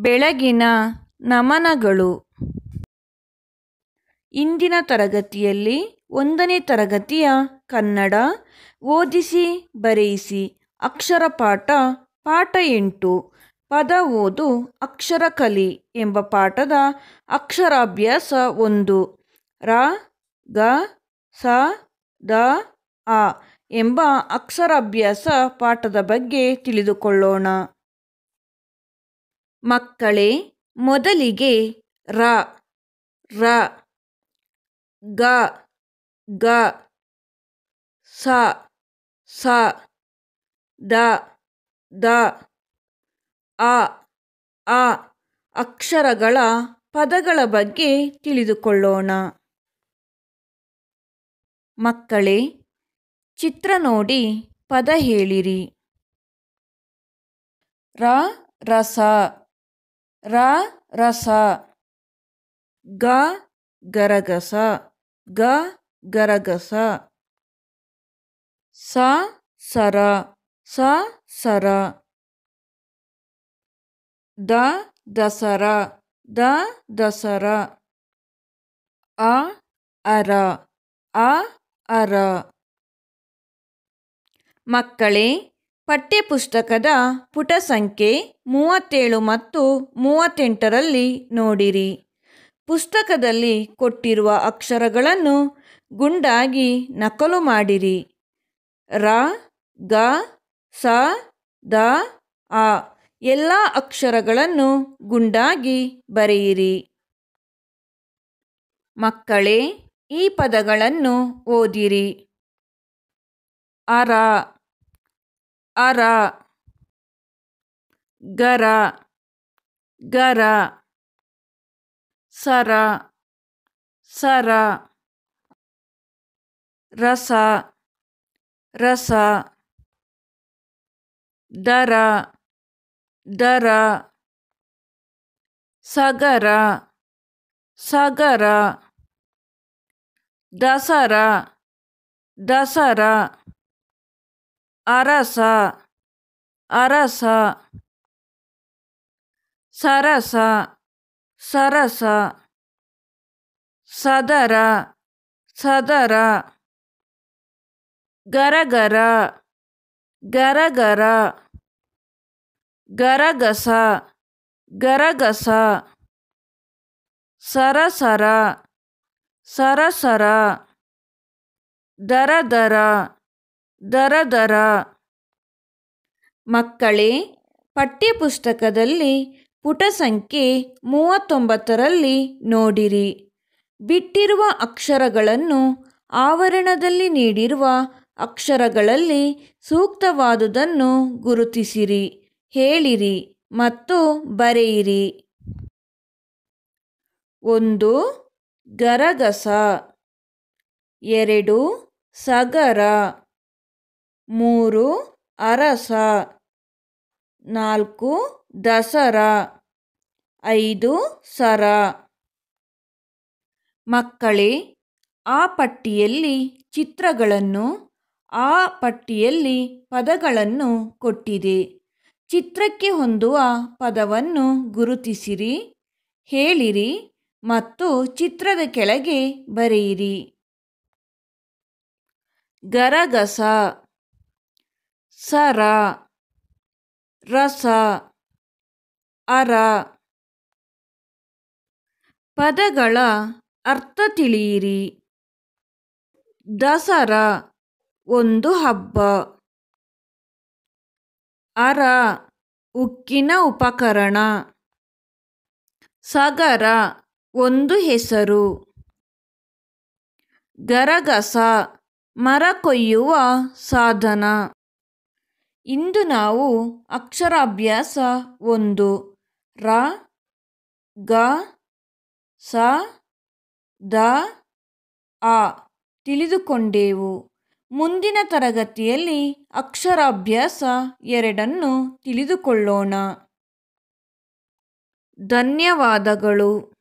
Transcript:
ಬೆಳಗಿನ ನಮನಗಳು ಇಂದಿನ ತರಗತಿಯಲ್ಲಿ ಒಂದನೇ ತರಗತಿಯ ಕನ್ನಡ ಓದಿಸಿ ಬರೆಯಿಸಿ ಅಕ್ಷರ ಪಾಠ ಪಾಠ ಎಂಟು ಪದ ಓದು ಅಕ್ಷರ ಕಲಿ ಎಂಬ ಪಾಠದ ಅಕ್ಷರಾಭ್ಯಾಸ ಒಂದು ರ ಗ ಸ ದ ಆ ಎಂಬ ಅಕ್ಷರಾಭ್ಯಾಸ ಪಾಠದ ಬಗ್ಗೆ ತಿಳಿದುಕೊಳ್ಳೋಣ ಮಕ್ಕಳೇ ಮೊದಲಿಗೆ ರ ರ ಗ ಗ ಸ ಸ ದ ದ ಆ ಆ ಅಕ್ಷರಗಳ ಪದಗಳ ಬಗ್ಗೆ ತಿಳಿದುಕೊಳ್ಳೋಣ ಮಕ್ಕಳೇ ಚಿತ್ರ ನೋಡಿ ಪದ ಹೇಳಿರಿ ರ ರಸ ರ ರಸ ಗ ಗರಗಸ ಗ ಗರಗಸ ಸ ಸರ ಸ ಸರ ದ ದಸರ ದ ದಸರ ಅ ಅರ ಅ ಅರ ಮಕ್ಕಳೇ ಪಠ್ಯಪುಸ್ತಕದ ಪುಟ ಸಂಖ್ಯೆ ಮೂವತ್ತೇಳು ಮತ್ತು ಮೂವತ್ತೆಂಟರಲ್ಲಿ ನೋಡಿರಿ ಪುಸ್ತಕದಲ್ಲಿ ಕೊಟ್ಟಿರುವ ಅಕ್ಷರಗಳನ್ನು ಗುಂಡಾಗಿ ನಕಲು ಮಾಡಿರಿ ರ ಗ ಸ ದ ಆ ಎಲ್ಲ ಅಕ್ಷರಗಳನ್ನು ಗುಂಡಾಗಿ ಬರೆಯಿರಿ ಮಕ್ಕಳೇ ಈ ಪದಗಳನ್ನು ಓದಿರಿ ಅರ ಅರ ಗರ ಗರ ಸರ ಸರ ರಸ ರಸ ದರ ದರ ಸಗರ ಸಗರ ದಸರ ದಸರ ಅರಸ ಅರಸ ಸರಸ ಸರಸ ಸದರ ಸದರ ಗರಗರ ಗರಗರ ಗರಗಸ ಗರಗಸ ಸರಸರ ಸರಸರ ದರ ದರ ದರ ದರ ಮಕ್ಕಳೇ ಪಠ್ಯಪುಸ್ತಕದಲ್ಲಿ ಪುಟ ಸಂಖ್ಯೆ ಮೂವತ್ತೊಂಬತ್ತರಲ್ಲಿ ನೋಡಿರಿ ಬಿಟ್ಟಿರುವ ಅಕ್ಷರಗಳನ್ನು ಆವರಣದಲ್ಲಿ ನೀಡಿರುವ ಅಕ್ಷರಗಳಲ್ಲಿ ಸೂಕ್ತವಾದುದನ್ನು ಗುರುತಿಸಿರಿ ಹೇಳಿರಿ ಮತ್ತು ಬರೆಯಿರಿ ಒಂದು ಗರಗಸ ಎರಡು ಸಗರ ಮೂರು ಅರಸ ನಾಲ್ಕು ದಸರ ಐದು ಸರ ಮಕ್ಕಳೇ ಆ ಪಟ್ಟಿಯಲ್ಲಿ ಚಿತ್ರಗಳನ್ನು ಆ ಪಟ್ಟಿಯಲ್ಲಿ ಪದಗಳನ್ನು ಕೊಟ್ಟಿದೆ ಚಿತ್ರಕ್ಕೆ ಹೊಂದುವ ಪದವನ್ನು ಗುರುತಿಸಿರಿ ಹೇಳಿರಿ ಮತ್ತು ಚಿತ್ರದ ಕೆಳಗೆ ಬರೆಯಿರಿ ಗರಗಸ ಸರ ರಸ ಅರ ಪದಗಳ ಅರ್ಥ ತಿಳಿಯಿರಿ ದಸರ ಒಂದು ಹಬ್ಬ ಅರ ಉಕ್ಕಿನ ಉಪಕರಣ ಸಗರ ಒಂದು ಹೆಸರು ಗರಗಸ ಮರ ಕೊಯ್ಯುವ ಸಾಧನ ಇಂದು ನಾವು ಅಕ್ಷರಾಭ್ಯಾಸ ಒಂದು ರ ಗ ಸ ದ ಆ ತಿಳಿದುಕೊಂಡೆವು ಮುಂದಿನ ತರಗತಿಯಲ್ಲಿ ಅಕ್ಷರಾಭ್ಯಾಸ ಎರಡನ್ನು ತಿಳಿದುಕೊಳ್ಳೋಣ ಧನ್ಯವಾದಗಳು